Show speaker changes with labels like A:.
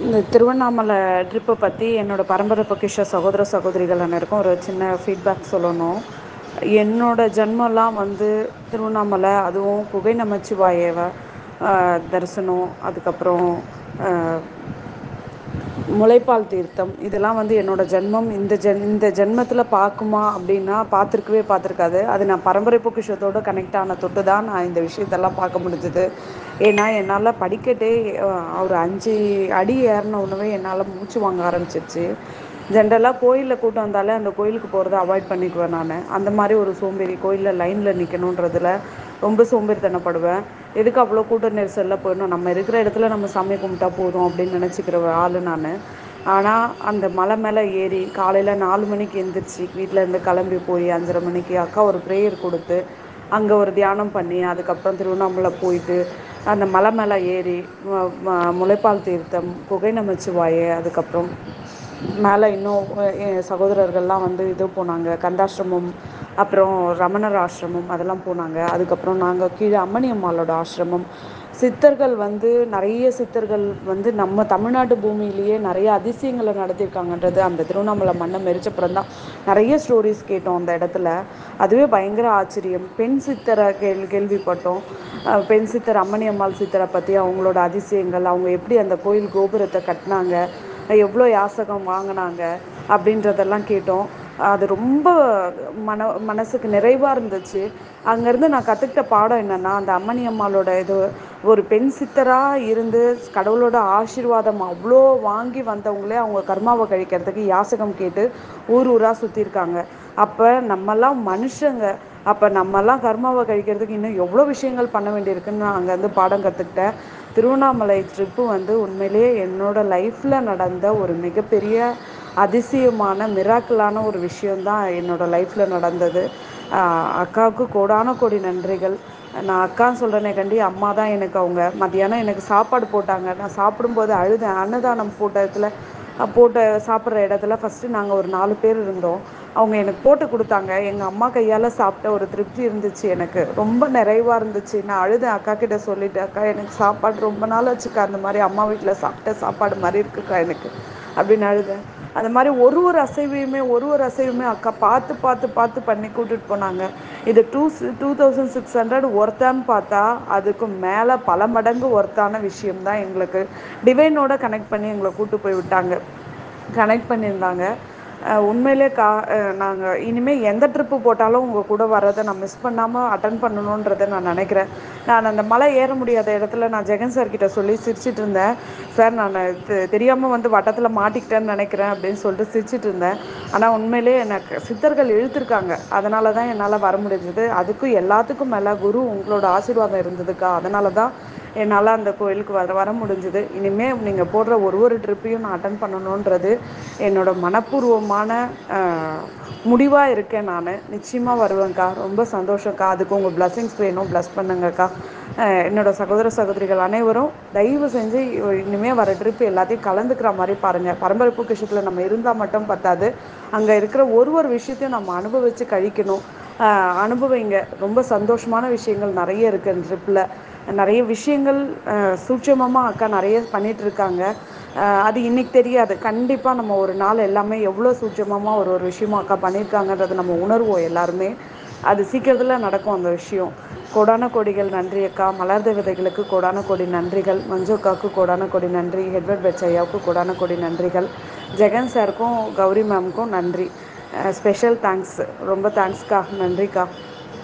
A: இந்த திருவண்ணாமலை ட்ரிப்பை பற்றி என்னோட பரம்பரை பொக்கிஷ சகோதர சகோதரிகள் அனைவருக்கும் ஒரு சின்ன ஃபீட்பேக் சொல்லணும் என்னோட ஜென்மலாம் வந்து திருவண்ணாமலை அதுவும் குகை நமச்சிவாயவை தரிசனம் அதுக்கப்புறம் முலைப்பால் தீர்த்தம் இதெல்லாம் வந்து என்னோட ஜென்மம் இந்த ஜென் இந்த ஜென்மத்தில் பார்க்குமா அப்படின்னா பார்த்துருக்கவே பார்த்துருக்காது அது நான் பரம்பரை பொக்கிஷத்தோடு கனெக்ட் ஆன தொட்டு தான் நான் இந்த விஷயத்தெல்லாம் பார்க்க முடிஞ்சுது ஏன்னா என்னால் படிக்கட்டே ஒரு அஞ்சு அடி ஏறின உடனே என்னால் மூச்சு வாங்க ஆரம்பிச்சிருச்சு ஜென்ரலாக கோயிலில் கூட்டம் வந்தாலே அந்த கோயிலுக்கு போகிறத அவாய்ட் பண்ணிக்குவேன் நான் அந்த மாதிரி ஒரு சோம்பேறி கோயிலில் லைனில் நிற்கணுன்றதுல ரொம்ப சோம்பேறித்தனப்படுவேன் எதுக்கு அவ்வளோ கூட்ட நெரிசலில் போயிடணும் நம்ம இருக்கிற இடத்துல நம்ம சாமி கும்பிட்டா போதும் அப்படின்னு நினச்சிக்கிற ஆள் நான் ஆனால் அந்த மலை மேலே ஏறி காலையில் நாலு மணிக்கு எழுந்திரிச்சி வீட்டிலேருந்து கிளம்பி போய் அஞ்சரை மணிக்கு அக்கா ஒரு ப்ரேயர் கொடுத்து அங்கே ஒரு தியானம் பண்ணி அதுக்கப்புறம் திருவண்ணாமலை போயிட்டு அந்த மலை மேலே ஏறி முளைப்பால் தீர்த்தம் குகை நமச்சிவாய அதுக்கப்புறம் மேலே இன்னும் என் சகோதரர்கள்லாம் வந்து இது போனாங்க கந்தாசிரமம் அப்புறம் ரமணர் ஆசிரமம் அதெல்லாம் போனாங்க அதுக்கப்புறம் நாங்கள் கீழே அம்மணி அம்மாளோட ஆசிரமம் சித்தர்கள் வந்து நிறைய சித்தர்கள் வந்து நம்ம தமிழ்நாட்டு பூமியிலேயே நிறைய அதிசயங்களை நடத்தியிருக்காங்கன்றது அந்த திருவண்ணாமலை மண்ணை மெரிச்சப்புறம் தான் நிறைய ஸ்டோரிஸ் கேட்டோம் அந்த இடத்துல அதுவே பயங்கர ஆச்சரியம் பெண் சித்தரை கேள் கேள்விப்பட்டோம் பெண் சித்தர் அம்மணி அம்மாள் சித்தரை பற்றி அவங்களோட அதிசயங்கள் அவங்க எப்படி அந்த கோயில் கோபுரத்தை கட்டினாங்க எவ்வளோ யாசகம் வாங்கினாங்க அப்படின்றதெல்லாம் கேட்டோம் அது ரொம்ப மன மனசுக்கு நிறைவாக இருந்துச்சு அங்கேருந்து நான் கற்றுக்கிட்ட பாடம் என்னென்னா அந்த அம்மணி அம்மாளோட இது ஒரு பெண் சித்தராக இருந்து கடவுளோட ஆசீர்வாதம் அவ்வளோ வாங்கி வந்தவங்களே அவங்க கர்மாவை கழிக்கிறதுக்கு யாசகம் கேட்டு ஊர் ஊராக சுற்றிருக்காங்க அப்போ நம்மெல்லாம் மனுஷங்க அப்போ நம்மெல்லாம் கர்மாவை கழிக்கிறதுக்கு இன்னும் எவ்வளோ விஷயங்கள் பண்ண வேண்டியிருக்குன்னு நான் அங்கேருந்து பாடம் கற்றுக்கிட்டேன் திருவண்ணாமலை ட்ரிப்பு வந்து உண்மையிலேயே என்னோடய லைஃப்பில் நடந்த ஒரு மிகப்பெரிய அதிசயமான மிராக்கிளான ஒரு விஷயந்தான் என்னோடய லைஃப்பில் நடந்தது அக்காவுக்கு கோடான கோடி நன்றிகள் நான் அக்கான்னு சொல்கிறேனே கண்டி அம்மா தான் எனக்கு அவங்க மத்தியானம் எனக்கு சாப்பாடு போட்டாங்க நான் சாப்பிடும்போது அழுதேன் அன்னதானம் போட்ட இடத்துல போட்ட சாப்பிட்ற இடத்துல ஃபஸ்ட்டு நாங்கள் ஒரு நாலு பேர் இருந்தோம் அவங்க எனக்கு போட்டு கொடுத்தாங்க எங்கள் அம்மா கையால் சாப்பிட்ட ஒரு திருப்தி இருந்துச்சு எனக்கு ரொம்ப நிறைவாக இருந்துச்சு நான் அழுதேன் அக்கா கிட்ட சொல்லிவிட்டு அக்கா எனக்கு சாப்பாடு ரொம்ப நாள் வச்சுக்கா அந்த மாதிரி அம்மா வீட்டில் சாப்பிட்ட சாப்பாடு மாதிரி இருக்குக்கா எனக்கு அப்படின்னு அழுதேன் அந்த மாதிரி ஒரு ஒரு அசைவையுமே ஒரு ஒரு அசைவுமே அக்கா பார்த்து பார்த்து பார்த்து பண்ணி கூட்டிகிட்டு போனாங்க இது two two thousand six hundred ஒர்த்தான்னு பார்த்தா அதுக்கு மேலே பல மடங்கு ஒர்த்தான விஷயம்தான் எங்களுக்கு டிவைனோட கனெக்ட் பண்ணி எங்களை கூப்பிட்டு போய் விட்டாங்க கனெக்ட் பண்ணியிருந்தாங்க உண்மையிலே கா நாங்கள் இனிமேல் எந்த ட்ரிப்பு போட்டாலும் உங்கள் கூட வர்றதை நான் மிஸ் பண்ணாமல் அட்டன் பண்ணணுன்றதை நான் நினைக்கிறேன் நான் அந்த மலை ஏற முடியாத இடத்துல நான் ஜெகன் சார் கிட்ட சொல்லி சிரிச்சிட்டு இருந்தேன் சார் நான் தெரியாமல் வந்து வட்டத்தில் மாட்டிக்கிட்டேன்னு நினைக்கிறேன் அப்படின்னு சொல்லிட்டு சிரிச்சிட்டு இருந்தேன் ஆனால் உண்மையிலே எனக்கு சித்தர்கள் இழுத்துருக்காங்க அதனால தான் என்னால் வர முடிஞ்சது அதுக்கும் எல்லாத்துக்கும் மேலே குரு உங்களோட ஆசீர்வாதம் இருந்ததுக்கா அதனால தான் என்னால் அந்த கோயிலுக்கு வர வர முடிஞ்சுது இனிமேல் நீங்கள் போடுற ஒரு ஒரு ட்ரிப்பையும் நான் அட்டன் பண்ணணுன்றது என்னோடய மனப்பூர்வமான முடிவாக இருக்கேன் நான் நிச்சயமாக வருவேன்க்கா ரொம்ப சந்தோஷம்க்கா அதுக்கு உங்கள் பிளஸ்ஸிங்ஸ் வேணும் ப்ளஸ் பண்ணுங்கக்கா என்னோடய சகோதர சகோதரிகள் அனைவரும் தயவு செஞ்சு இனிமேல் வர ட்ரிப் எல்லாத்தையும் கலந்துக்கிற மாதிரி பாருங்கள் பரம்பரை பொக்கிஷத்தில் நம்ம இருந்தால் மட்டும் பத்தாது அங்கே இருக்கிற ஒரு ஒரு விஷயத்தையும் நம்ம அனுபவித்து கழிக்கணும் அனுபவிங்க ரொம்ப சந்தோஷமான விஷயங்கள் நிறைய இருக்குது அந்த ட்ரிப்பில் நிறைய விஷயங்கள் சூட்சமமாக அக்கா நிறைய பண்ணிகிட்ருக்காங்க அது இன்றைக்கி தெரியாது கண்டிப்பாக நம்ம ஒரு நாள் எல்லாமே எவ்வளோ சூட்சமமாக ஒரு ஒரு விஷயமும் அக்கா பண்ணியிருக்காங்கன்றதை நம்ம உணர்வோம் எல்லாருமே அது சீக்கிரத்தில் நடக்கும் அந்த விஷயம் கோடான கோடிகள் நன்றி அக்கா மலர் தேவதைகளுக்கு கோடான கோடி நன்றிகள் மஞ்சு அக்காவுக்கு கோடான கோடி நன்றி ஹெட்வர்ட் பெட்ச் ஐயாவுக்கு கோடான கோடி நன்றிகள் ஜெகன் சாருக்கும் கௌரி மேம்க்கும் நன்றி ஸ்பெஷல் தேங்க்ஸ் ரொம்ப தேங்க்ஸ்க்கா நன்றிக்கா